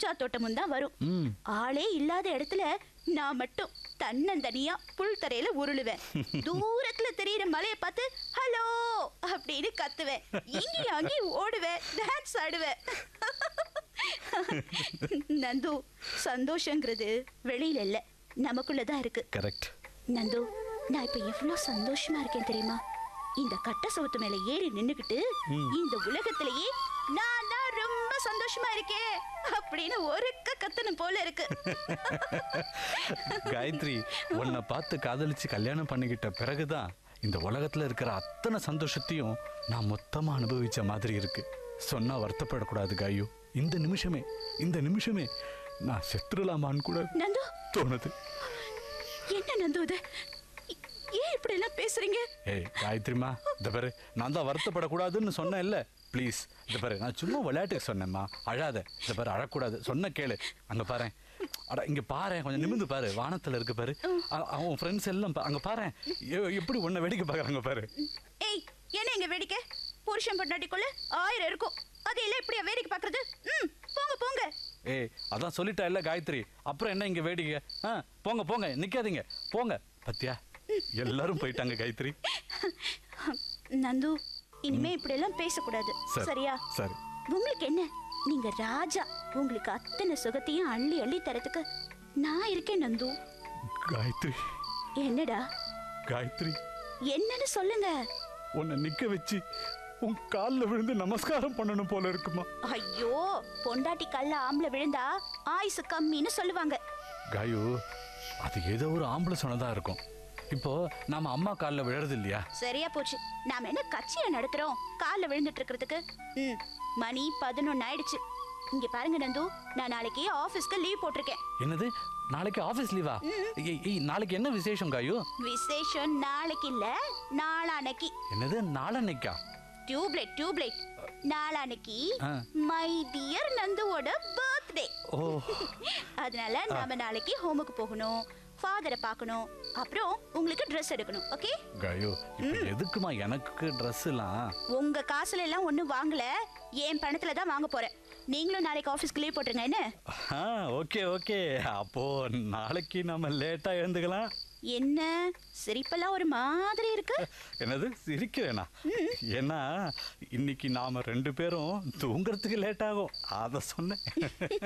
ரோஜா தோட்டமும் தான் வரும் ம் ஆளே இல்லாத இடத்துல நான் மட்டும் தன்னந்தனியா புல் தரையில உருளுவேன் தூரத்துல தெரியுற மலையை பார்த்து ஹலோ அப்படின்னு கத்துவேன் இங்கேயும் அங்கேயும் ஓடுவேன் டான்ஸ் ஆடுவேன் நந்து சந்தோஷங்கிறது வெளியில இல்ல நமக்குள்ளதான் இருக்கு கரெக்ட் நந்து நான் இப்ப எவ்வளவு சந்தோஷமா இருக்கேன் தெரியுமா இந்த கட்ட சவுத்து மேல ஏறி நின்னுக்கிட்டு இந்த உலகத்திலேயே நான் தான் ரொம்ப சந்தோஷமா இருக்கேன் அப்படின்னு ஒருக்க கத்தணும் போல இருக்கு காயத்ரி உன்னை பார்த்து காதலிச்சு கல்யாணம் பண்ணிக்கிட்ட பிறகுதான் இந்த உலகத்துல இருக்கிற அத்தனை சந்தோஷத்தையும் நான் மொத்தமா அனுபவிச்ச மாதிரி இருக்கு சொன்னா வருத்தப்படக்கூடாது காயு இந்த நிமிஷமே இந்த நிமிஷமே நான் செத்துடலாமான்னு கூட நந்து தோணுது என்ன நந்து இது ஏன் இப்படி எல்லாம் பேசுறீங்க ஏய் காயத்ரிமா இந்த பாரு நான் தான் வருத்தப்படக்கூடாதுன்னு சொன்னேன் இல்ல ப்ளீஸ் இந்த பாரு நான் சும்மா விளையாட்டுக்கு சொன்னேம்மா அழாத இந்த பாரு அழக்கூடாது சொன்ன கேளு அங்க பாரு அட இங்க பாரு கொஞ்சம் நிமிந்து பாரு வானத்துல இருக்கு பாரு அ- அவன் ஃப்ரெண்ட்ஸ் எல்லாம் பா- அங்க பாரு எப்படி உன்னை வேடிக்கை பார்க்கறாங்க பாரு ஏய் என்ன இங்க வேடிக்கை புருஷன் பொண்டாட்டிக்குள்ள ஆயிரம் இருக்கும் அதையெல்லாம் எப்படியா வேடிக்கை பாக்குறது ம் போங்க போங்க ஏய் அதான் சொல்லிட்டா இல்ல காயத்ரி அப்புறம் என்ன இங்க வேடிக்கை ஆ போங்க போங்க நிக்காதீங்க போங்க பத்தியா எல்லாரும் போயிட்டாங்க காயத்ரி நந்து இனிமே இப்படி எல்லாம் பேசக்கூடாது சரி. சரியா சரி உங்களுக்கு என்ன நீங்க ராஜா உங்களுக்கு அத்தனை சுகத்தையும் அள்ளி அள்ளி தரதுக்கு நான் இருக்கேன் நந்து காயத்ரி என்னடா காயத்ரி என்னன்னு சொல்லுங்க உன்னை நிக்க வச்சு உன் காலில் விழுந்து நமஸ்காரம் பண்ணணும் போல இருக்குமா ஐயோ பொண்டாட்டி கல்ல ஆம்பளை விழுந்தா ஆயுசு கம்மின்னு சொல்லுவாங்க காயு அது ஏதோ ஒரு ஆம்பளை சொன்னதா இருக்கும் இப்போ நாம அம்மா காலில் விழறது இல்லையா சரியா போச்சு நாம என்ன கட்சியை நடத்துறோம் கால்ல விழுந்துட்டு இருக்கிறதுக்கு ம் மணி பதினொன்னு ஆயிடுச்சு இங்க பாருங்க நந்து நான் நாளைக்கு ஆபீஸ்க்கு லீவ் போட்டிருக்கேன் என்னது நாளைக்கு ஆஃபீஸ் லீவா ஏய், ஏய், நாளைக்கு என்ன விசேஷம் காயு விசேஷம் நாளைக்கு இல்ல நாளானைக்கு என்னது நாளன்னைக்கா டியூப்லைட் டியூப்லைட் நாளானைக்கு ஆ. மை டியர் நந்துவோட பர்த்டே ஓ அதனால நாம நாளைக்கு ஹோமுக்கு போகணும் ஃபாதரை பார்க்கணும் அப்புறம் உங்களுக்கு ட்ரெஸ் எடுக்கணும் ஓகே காயு இப்போ எதுக்குமா எனக்கு ட்ரெஸ் எல்லாம் உங்க காசுல எல்லாம் ஒண்ணும் வாங்கல என் பணத்துல தான் வாங்க போறேன் நீங்களும் நாளைக்கு ஆபீஸ்க்கு லீவ் போட்டுருங்க என்ன ஆ ஓகே ஓகே அப்போ நாளைக்கு நம்ம லேட்டா எழுந்துக்கலாம் என்ன சிரிப்பெல்லாம் ஒரு மாதிரி இருக்கு என்னது சிரிக்கிறேனா ஏன்னா இன்னைக்கு நாம ரெண்டு பேரும் தூங்குறதுக்கு லேட் ஆகும் அதை சொன்னேன்